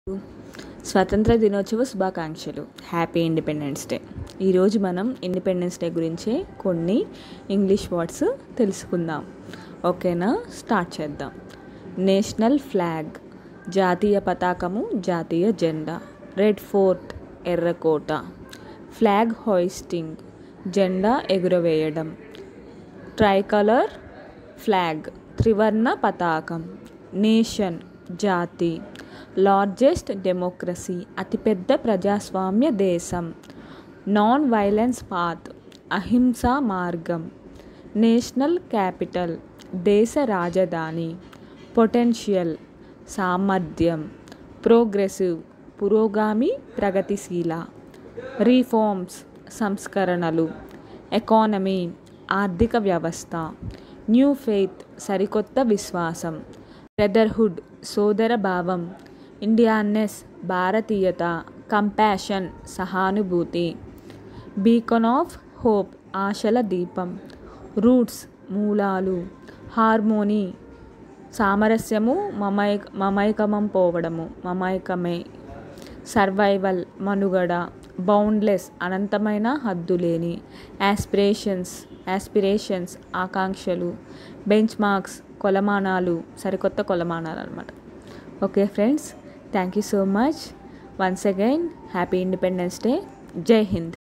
స్వతంత్ర దినోత్సవ శుభాకాంక్షలు హ్యాపీ ఇండిపెండెన్స్ డే ఈరోజు మనం ఇండిపెండెన్స్ డే గురించి కొన్ని ఇంగ్లీష్ వర్డ్స్ తెలుసుకుందాం ఓకేనా స్టార్ట్ చేద్దాం నేషనల్ ఫ్లాగ్ జాతీయ పతాకము జాతీయ జెండా రెడ్ ఫోర్ట్ ఎర్రకోట ఫ్లాగ్ హోయిస్టింగ్ జెండా ఎగురవేయడం ట్రైకలర్ ఫ్లాగ్ త్రివర్ణ పతాకం నేషన్ జాతి లార్జెస్ట్ డెమోక్రసీ అతిపెద్ద ప్రజాస్వామ్య దేశం నాన్ వైలెన్స్ పాత్ అహింసా మార్గం నేషనల్ క్యాపిటల్ దేశ రాజధాని పొటెన్షియల్ సామర్థ్యం ప్రోగ్రెసివ్ పురోగామి ప్రగతిశీల రీఫార్మ్స్ సంస్కరణలు ఎకానమీ ఆర్థిక వ్యవస్థ న్యూ ఫెయిత్ సరికొత్త విశ్వాసం బ్రదర్హుడ్ సోదర భావం ఇండియానెస్ భారతీయత కంపాషన్ సహానుభూతి బీకన్ ఆఫ్ హోప్ ఆశల దీపం రూట్స్ మూలాలు హార్మోనీ సామరస్యము మమై మమైకమం పోవడము మమైకమే సర్వైవల్ మనుగడ బౌండ్లెస్ అనంతమైన హద్దులేని యాస్పిరేషన్స్ యాస్పిరేషన్స్ ఆకాంక్షలు బెంచ్ మార్క్స్ కొలమానాలు సరికొత్త కొలమానాలు అనమాట okay friends thank you so much once again happy Independence Day Jai Hind